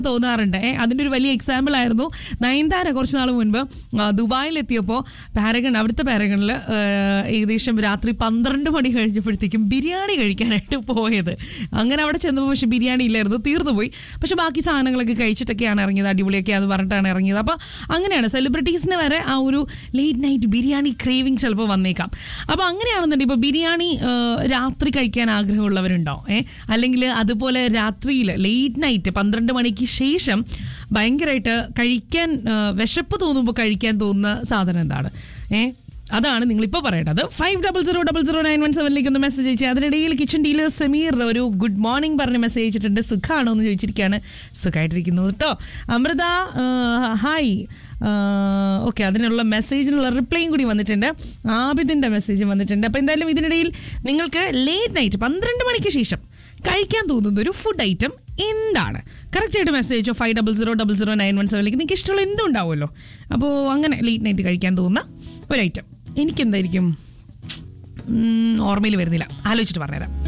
തോന്നാറുണ്ട് ഏ, അതിന്റെ ഒരു വലിയ എക്സാമ്പിൾ ആയിരുന്നു നയൻതാര കുറച്ച് നാൾ മുൻപ് ആ, ദുബായിലെത്തിയപ്പോൾ പാരഗൺ അവിടുത്തെ പാരഗണിൽ ഏകദേശം രാത്രി പന്ത്രണ്ട് മണി കഴിഞ്ഞപ്പോഴത്തേക്കും ബിരിയാണി കഴിക്കാനായിട്ട് പോയത് അങ്ങനെ അവിടെ ചെന്നപ്പോൾ പക്ഷെ ബിരിയാണി ഇല്ലായിരുന്നു തീർന്നു പോയി പക്ഷെ ബാക്കി സാധനങ്ങളൊക്കെ കഴിച്ചിട്ടൊക്കെയാണ് ഇറങ്ങിയത് അടിപൊളിയൊക്കെയാന്ന് പറഞ്ഞിട്ടാണ് ഇറങ്ങിയത് അപ്പോൾ അങ്ങനെയാണ് സെലിബ്രിറ്റീസിന് വരെ ആ ഒരു ലേറ്റ് നൈറ്റ് ബിരിയാണി ക്രേവിങ് ചിലപ്പോൾ വന്നേക്കാം അപ്പോൾ അങ്ങനെയാണെന്നുണ്ടെങ്കിൽ ഇപ്പോൾ ബിരിയാണി ആ, രാത്രി കഴിക്കാൻ ആഗ്രഹമുള്ളവരുണ്ടോ ഏ അല്ലെങ്കിൽ അതുപോലെ രാത്രിയിൽ ലേറ്റ് നൈറ്റ് പന്ത്രണ്ട് മണിക്ക് ശേഷം ഭയങ്കരമായിട്ട് കഴിക്കാൻ ആ, വിശപ്പ് തോന്നുമ്പോൾ കഴിക്കാൻ തോന്നുന്ന സാധനം എന്താണ് ഏ അതാണ് നിങ്ങളിപ്പോൾ പറയേണ്ടത് five double zero double zero nine one സെവനിലേക്ക് ഒന്ന് മെസ്സേജ് അയച്ചു അതിനിടയിൽ കിച്ചൺ ഡീലർ സമീർ ഒരു ഗുഡ് മോർണിംഗ് പറഞ്ഞ് മെസ്സേജ് അയച്ചിട്ടുണ്ട് സുഖമാണോ എന്ന് ചോദിച്ചിരിക്കുകയാണ് സുഖമായിട്ടിരിക്കുന്നു കേട്ടോ അമൃത ആ, ഹായ് ഓക്കെ അതിനുള്ള മെസ്സേജിനുള്ള റിപ്ലൈയും കൂടി വന്നിട്ടുണ്ട് ആബിദിൻ്റെ മെസ്സേജും വന്നിട്ടുണ്ട് അപ്പോൾ എന്തായാലും ഇതിനിടയിൽ നിങ്ങൾക്ക് ലേറ്റ് നൈറ്റ് പന്ത്രണ്ട് മണിക്ക് ശേഷം കഴിക്കാൻ തോന്നുന്ന ഒരു ഫുഡ് ഐറ്റം എന്താണ് കറക്റ്റായിട്ട് മെസ്സേജോ five double zero double zero nine one സെവനിലേക്ക് നിങ്ങൾക്ക് ഇഷ്ടമുള്ള എന്തും ഉണ്ടാവുമല്ലോ അപ്പോൾ അങ്ങനെ ലേറ്റ് നൈറ്റ് കഴിക്കാൻ തോന്നുന്ന ഒരു ഐറ്റം എനിക്കെന്തായിരിക്കും ഉം, ഓർമ്മയിൽ വരുന്നില്ല ആലോചിച്ചിട്ട് പറഞ്ഞുതരാം